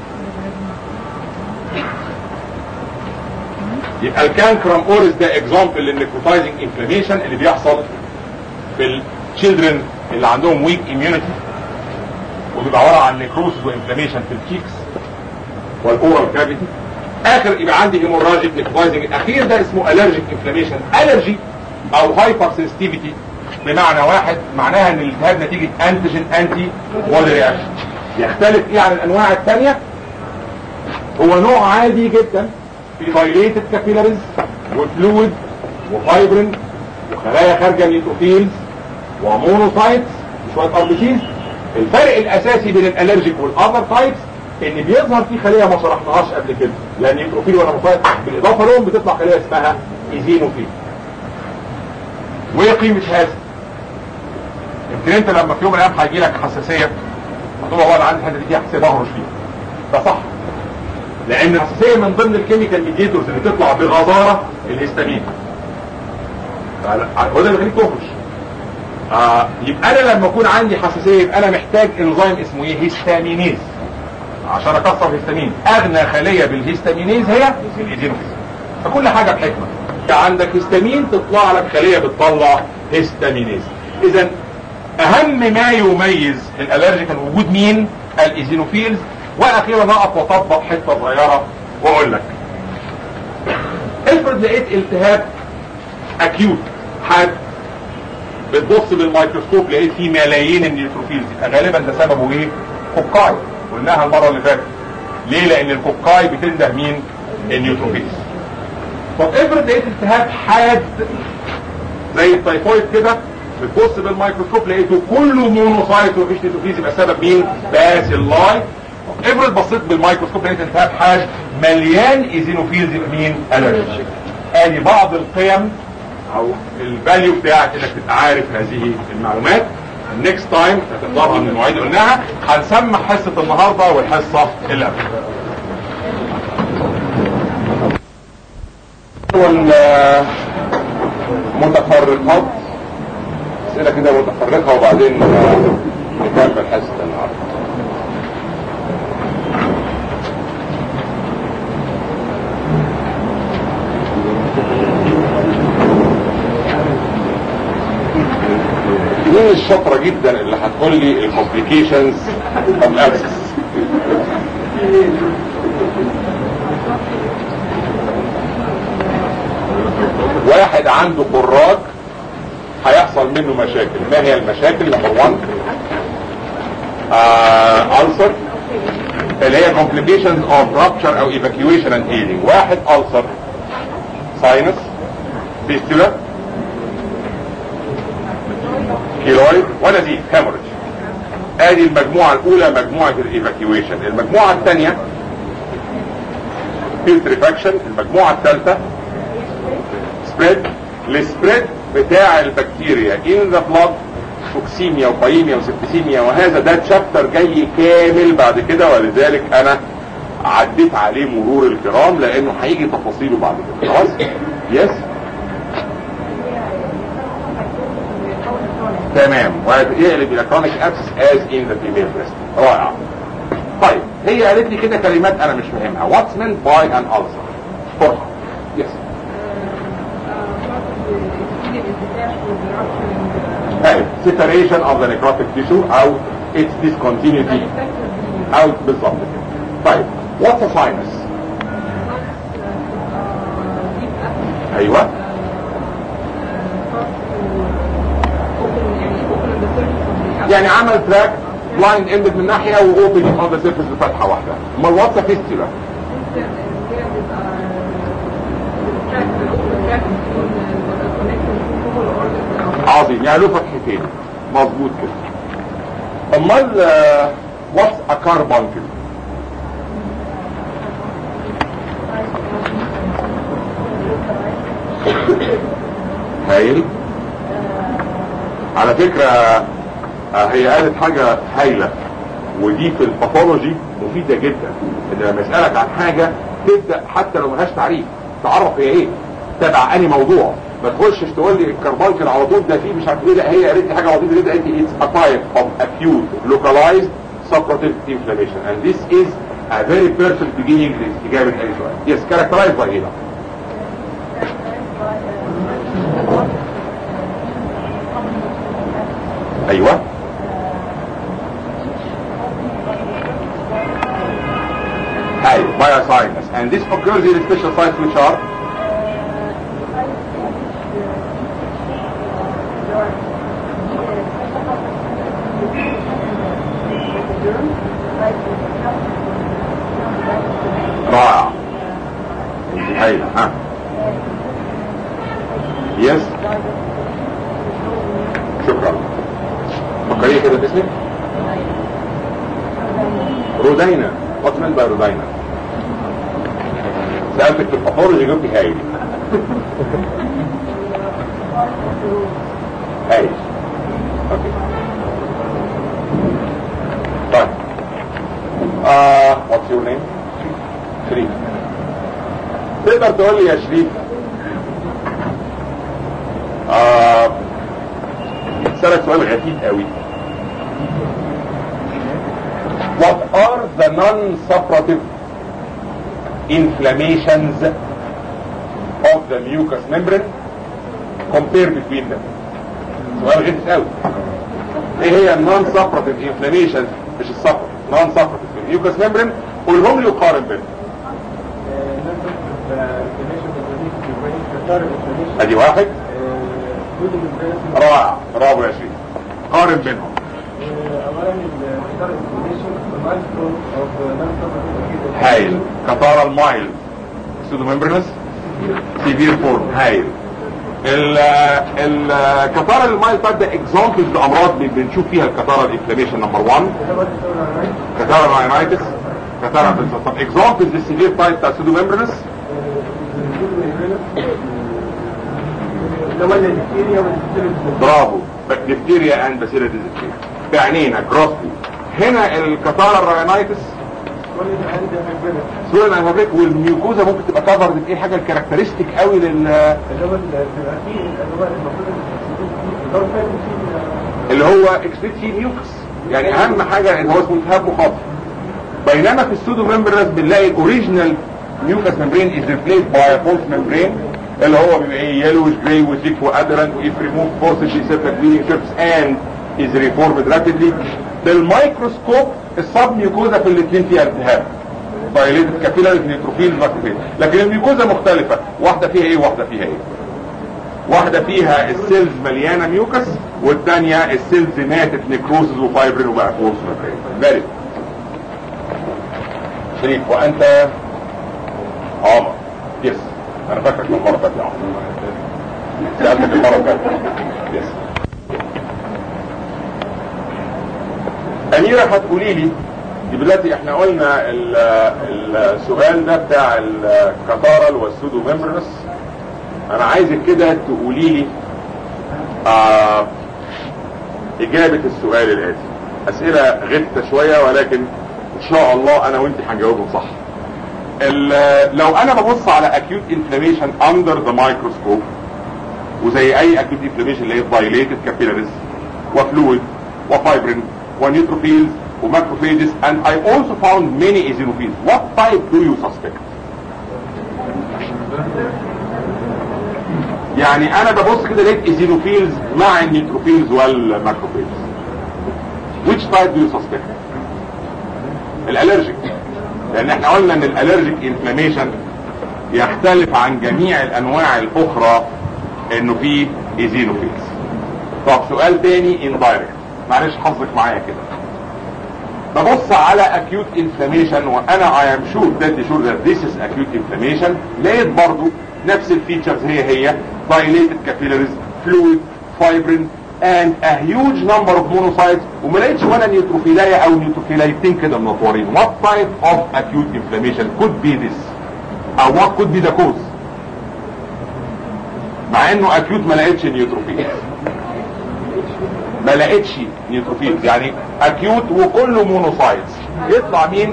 يبقى الكانكرام اورس ده اكزامبل للنيكروتايزنج انفلاميشن اللي بيحصل في الشيلدرن اللي عندهم ويك اميونيتي وبيبقى عباره عن نيكروسز وانفلاميشن في الكيكس والاورال كافيتي اخر يبقى عندي هيموراجيك نيكروتايزنج الاخير ده اسمه الرجيك انفلاميشن الرجي او هايبر سنسيتيفيتي بمعنى واحد معناها ان الالتهاب نتيجه انتيجين انتي بودي رياكشن يختلف ايه عن الانواع الثانيه هو نوع عادي جدا في دايليتد كابيلاريز وفلويد وفايبرين وخلايا خارجه نيوتروفيلز ومونوسايتس وشويه ار بي الفرق الاساسي بين الالرجيك والاذر تايبس ان بيظهر في خليه ما شرحناهاش قبل كده لا نيوتروفيل ولا مونوسايت بالاضافه لهم بتطلع خليه اسمها ايزينوفيل وايه قيمه هذا يمكن انت لما في يوم من الايام هيجي لك حساسيه هتقول والله انا عندي الحته دي فيها حساسيه بهرش فيها ده صح لان الحساسيه من ضمن الكيميكال ميديتورز اللي تطلع بغزاره الهستامين هو ده اللي بيخليك تهرش آه يبقى انا لما اكون عندي حساسيه يبقى انا محتاج انزيم اسمه ايه هيستامينيز عشان اكسر هيستامين اغنى خليه بالهيستامينيز هي الايزينوفيل فكل حاجه بحكمه عندك هيستامين تطلع لك خليه بتطلع هيستامينيز اذا اهم ما يميز الالرجيكال وجود مين الايزينوفيلز واخيرا اقف واطبق حته صغيره واقول لك افرض لقيت التهاب اكيوت حاد بتبص بالميكروسكوب لقيت فيه ملايين النيوتروفيلز يبقى غالبا ده سببه ايه كوكاي قلناها المره اللي فاتت ليه لان الكوكاي بتنده مين النيوتروفيلز طب افرض لقيت التهاب حاد زي التيفويد كده بتبص بالميكروسكوب لقيته كله مونوسايت ومفيش نيوتروفيلز يبقى سبب مين باسيلاي افرض بصيت بالميكروسكوب لقيت التهاب حاد مليان ايزينوفيلز يبقى مين الرجي ادي بعض القيم او الفاليو بتاعت انك تبقى عارف هذه المعلومات النكست تايم هتقدرها من المواعيد اللي قلناها هنسمع حصه النهارده والحصه اللي قبلها والمتفرقات اسئله كده متفرقه وبعدين نكمل حصه النهارده مين الشاطره جدا اللي هتقول لي الكومبليكيشنز اوف ابسس واحد عنده خراج هيحصل منه مشاكل ما هي المشاكل نمبر 1 آه ألسر اللي هي complications of rupture او evacuation and healing واحد ألسر ساينس فيستولا كيلويد ونزيف هيموريج ادي المجموعة الاولى مجموعة الايفاكيويشن المجموعة الثانية فيلتريفاكشن المجموعة الثالثة سبريد السبريد بتاع البكتيريا ان ذا بلاد توكسيميا وقيميا وسبتسيميا وهذا ده تشابتر جاي كامل بعد كده ولذلك انا عديت عليه مرور الكرام لانه هيجي تفاصيله بعد كده خلاص يس تمام ويقلب الى كرونيك ابس از ان ذا فيميل بريست رائع طيب هي قالت لي كده كلمات انا مش فاهمها واتس مين باي ان السر فرصه يس ايوه separation of the necrotic tissue او its discontinuity او بالظبط كده طيب what's a sinus ايوه يعني عمل تراك بلايند اندد من ناحيه واوبن اون ذا سيرفيس بفتحه واحده امال واتس فيستيولا عظيم يعني له فتحتين مظبوط كده امال واتس ا كاربانكل هايل على فكرة آه هي قالت حاجة هايلة ودي في الباثولوجي مفيدة جدا ان لما يسألك عن حاجة تبدأ حتى لو ملهاش تعريف تعرف هي ايه تبع اني موضوع ما تخشش تقول لي الكربانكل على طول ده فيه مش عارف ايه لا هي قالت لي حاجة لطيفة جدا قالت لي it's a type of acute localized suppurative inflammation and this is a very perfect beginning لاستجابة اي سؤال yes characterized by ايه بقى ايوه ايوه bioscience and this occurs in special sites which are رائع ايوه ها يس شكرا فكريه كده باسمك رودينا واتمن باي رودينا سألتك في الباثولوجي جبت هايل هايل اوكي آه what's your name شريف تقدر تقول لي يا شريف آه سألك سؤال غريب قوي What are the non-suppurative inflammations of the mucous membrane compare between them سؤال غير قوي ايه هي النون سبرتيف انفلاميشن مش السبر نون سبرتيف في الميوكس ممبرين قولهم لي وقارن بينهم ادي واحد رائع برافو يا شريف قارن بينهم هايل كفارة المايل سودو ممبرينس سيفير فورم هايل الكفارة المايل تايب ده اكزامبلز لامراض بنشوف فيها الكفارة الانفلاميشن نمبر 1 كفارة ماينايتس كفارة طب اكزامبلز للسيفير تايب بتاع سودو ممبرينس برافو بكتيريا اند باسيلا ديزيكتيريا بعنينا جروسلي هنا الكفارة الراينايتس سوري الانفابريك والميوكوزا ممكن تبقى كفرد بايه حاجه الكاركترستيك قوي لل اللي هو اكسبريت فيه ميوكس يعني اهم حاجه ان هو اسمه التهاب مخاطر بينما في السودو ممبرنس بنلاقي الاوريجينال ميوكس ممبرين از ريبليس باي فولس ممبرين اللي هو بيبقى ايه يلوش جراي وثيك وادرنت ويف ريموف فورسز يسيبك بليدنج شيبس اند از ريفورمد رابيدلي بالميكروسكوب السب ميوكوزا في الاثنين فيها التهاب دايليتد كابيلاري نيتروفيل ماكروفيل لكن الميوكوزا مختلفة واحدة فيها ايه واحدة فيها ايه واحدة فيها السيلز مليانة ميوكس والثانية السيلز ماتت نيكروزز وفايبرين وبقى فورس فيري شريف وانت عمر يس انا فاكرك من المرة اللي فاتت يا عمر سألتك المرة اللي فاتت يس أميرة هتقولي لي دلوقتي احنا قلنا ال- السؤال ده بتاع الكتارل والسودو ميمبرنس انا عايزك كده تقولي لي آه اجابة السؤال الاتي اسئلة غثة شوية ولكن ان شاء الله انا وانت هنجاوبهم صح ال- لو انا ببص على acute inflammation under the microscope وزي اي acute inflammation اللي هي dilated capillaries وفلويد وفايبرين ونيوتروفيلز وماكروفيجز and I also found many eosinophils. What type do you suspect? يعني انا ببص كده لقيت ايزينوفيلز مع النيوتروفيلز والماكروفيجز. Which type do you suspect? الالرجيك لان احنا قلنا ان الالرجيك انفلاميشن يختلف عن جميع الانواع الاخرى انه فيه ايزينوفيلز. طب سؤال تاني indirect معلش حظك معايا كده ببص على acute inflammation وانا I am sure that sure that this is acute inflammation لقيت برضو نفس الفيتشرز هي هي dilated capillaries fluid fibrin and a huge number of monocytes وما لقيتش ولا نيوتروفيلايا او نيوتروفيلايتين كده منطورين what type of acute inflammation could be this او what could be the cause مع انه acute ما لقيتش نيوتروفيل ما لقيتش نيوتروفيلز يعني اكيوت وكله مونوسايتس يطلع مين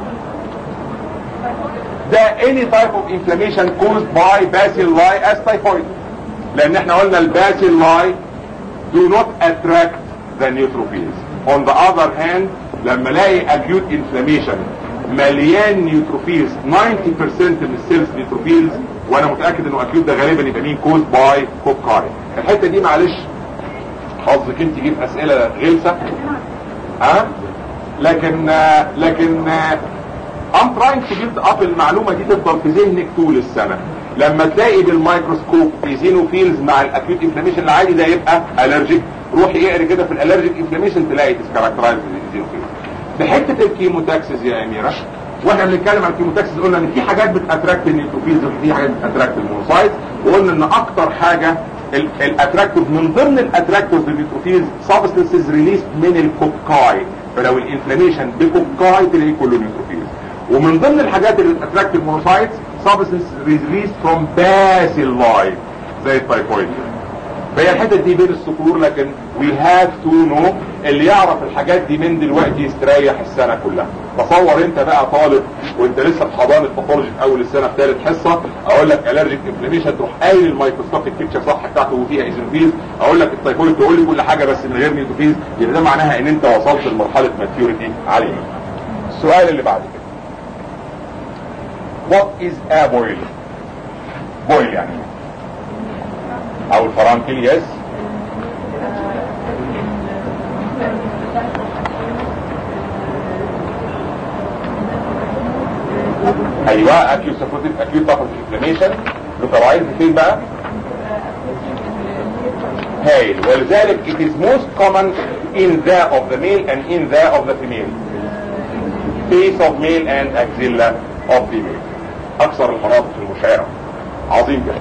ده any type of inflammation caused by bacilli as typhoid لان احنا قلنا الباسيلاي do not attract the neutrophils on the other hand لما الاقي acute inflammation مليان نيوتروفيلز 90% من السيلز نيوتروفيلز وانا متاكد انه acute ده غالبا يبقى مين caused by كوكاي الحته دي معلش حظك انت تجيب اسئلة غلسة ها أه؟ لكن آه لكن آه I'm trying to build up المعلومة دي تفضل في ذهنك طول السنة لما تلاقي بالميكروسكوب ايزينوفيلز مع الاكيوت انفلاميشن العادي ده يبقى الرجيك روحي اقري كده في الالرجيك انفلاميشن تلاقي ديسكاركترايز ايزينوفيلز بحته الكيموتاكسس يا اميره واحنا بنتكلم عن الكيموتاكسس قلنا ان في حاجات بتاتراكت النيوتروفيلز وفي حاجات بتاتراكت المونوسايت وقلنا ان اكتر حاجه الاتراكتيف من ضمن الاتراكتيف للنيوتروفيلز سبستنسز ريليس من الكوكاي فلو الانفلاميشن بكوكاي تلاقيه كله نيوتروفيلز ومن ضمن الحاجات اللي بتاتراكت المونوسايتس سبستنس ريليس فروم باسيلاي زي التايفويد فهي الحتة دي بين السطور لكن we have to know اللي يعرف الحاجات دي من دلوقتي يستريح السنة كلها تصور انت بقى طالب وانت لسه في حضانه باثولوجي في اول السنه في ثالث حصه اقول لك الرجيك انفلاميشن تروح قايل الميكروسكوبيك بيكتشر صح بتاعته وفيها ايزوفيز اقول لك التايفويد تقول لي كل حاجه بس من غير نيوتوفيز يبقى ده معناها ان انت وصلت لمرحله ماتيوريتي عاليه السؤال اللي بعد كده What is a boil? boil يعني او الفرنكل يس ايوه acute supportive acute pathologic inflammation لوكالايز فين بقى هايل ولذلك it is most common in the of the male and in the of the female face of male and axilla of female اكثر المناطق المشعرة عظيم جدا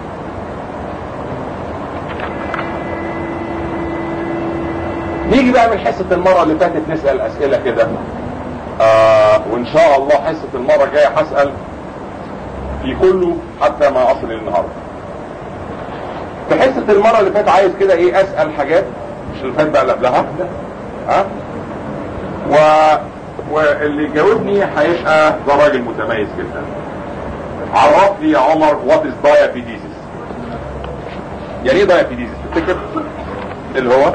نيجي بقى من حصة المرة اللي فاتت نسأل اسئلة كده آه وان شاء الله حصة المرة الجاية هسأل في كله حتى ما اصل النهاردة في حصة المرة اللي فاتت عايز كده ايه اسأل حاجات مش اللي فات بقى اللي قبلها ها و... واللي يجاوبني هيبقى ده راجل متميز جدا عرف لي يا عمر وات از diabetes يعني ايه diabetes تفتكر اللي هو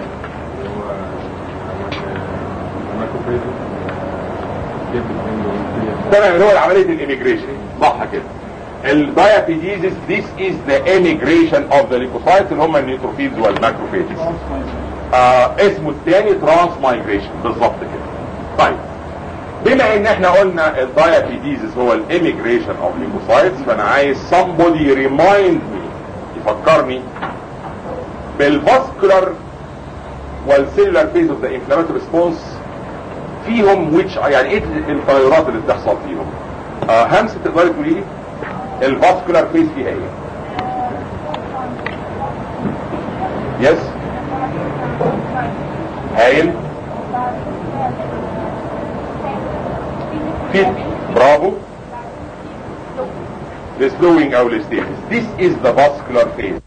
تمام اللي هو عمليه الاميجريشن صح كده الدايابيتيزيس this is the emigration of the leukocytes اللي هم النيوتروفيلز والماكروفيجز آه اسمه الثاني ترانس مايجريشن بالظبط كده طيب بما ان احنا قلنا الدايابيتيزيس هو الاميجريشن اوف ليوكوسايتس فانا عايز somebody remind me يفكرني بالفاسكولار والسيلولار فيز اوف ذا انفلاماتوري ريسبونس فيهم ويتش يعني ايه التغيرات اللي بتحصل فيهم آه همسه تقدري تقولي لي الفاسكولار فيز فيها ايه يس هايل في برافو the slowing او الستيتس this is the vascular phase